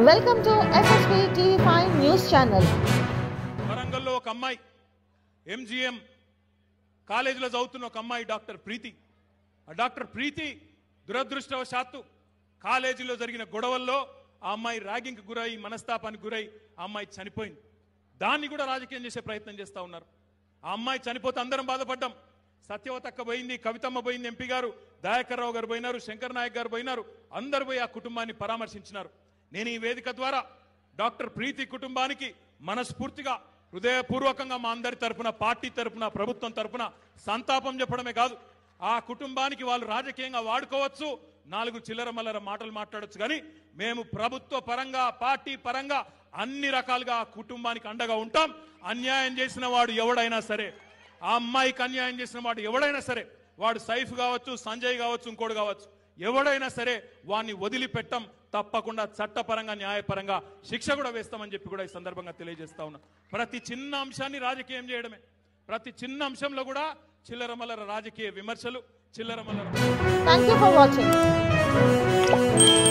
Welcome to SSP TV5 News Channel. వరంగల్లో ఒక అమ్మాయి ఎంజిఎం కాలేజీలో చదువుతున్న ఒక అమ్మాయి డాక్టర్ ప్రీతి ఆ డాక్టర్ ప్రీతి దురదృష్టవశాత్తు కాలేజీలో జరిగిన గొడవల్లో ఆ అమ్మాయి ర్యాగింగ్కి గురై మనస్తాపానికి గురై ఆ అమ్మాయి చనిపోయింది దాన్ని కూడా రాజకీయం చేసే ప్రయత్నం చేస్తా ఉన్నారు ఆ అమ్మాయి చనిపోతే అందరం బాధపడ్డాం సత్యవతక్క పోయింది కవితమ్మ పోయింది ఎంపీ గారు దయాకర్ రావు గారు పోయినారు శంకర్ నాయక్ గారు పోయినారు అందరు పోయి ఆ కుటుంబాన్ని పరామర్శించినారు నేను ఈ వేదిక ద్వారా డాక్టర్ ప్రీతి కుటుంబానికి మనస్ఫూర్తిగా హృదయపూర్వకంగా మా అందరి తరపున పార్టీ తరపున ప్రభుత్వం తరపున సంతాపం చెప్పడమే కాదు ఆ కుటుంబానికి వాళ్ళు రాజకీయంగా వాడుకోవచ్చు నాలుగు చిల్లర మల్లర మాటలు మాట్లాడొచ్చు కానీ మేము ప్రభుత్వ పరంగా పార్టీ పరంగా అన్ని రకాలుగా ఆ కుటుంబానికి అండగా ఉంటాం అన్యాయం చేసిన వాడు ఎవడైనా సరే ఆ అమ్మాయికి అన్యాయం చేసిన వాడు ఎవడైనా సరే వాడు సైఫ్ కావచ్చు సంజయ్ కావచ్చు ఇంకోటి కావచ్చు ఎవడైనా సరే వాడిని వదిలిపెట్టం తప్పకుండా చట్టపరంగా న్యాయపరంగా శిక్ష కూడా వేస్తామని చెప్పి కూడా ఈ సందర్భంగా తెలియజేస్తా ఉన్నా ప్రతి చిన్న అంశాన్ని రాజకీయం చేయడమే ప్రతి చిన్న అంశంలో కూడా చిల్లర మల్లర రాజకీయ విమర్శలు చిల్లర మల్లర Thank you for watching.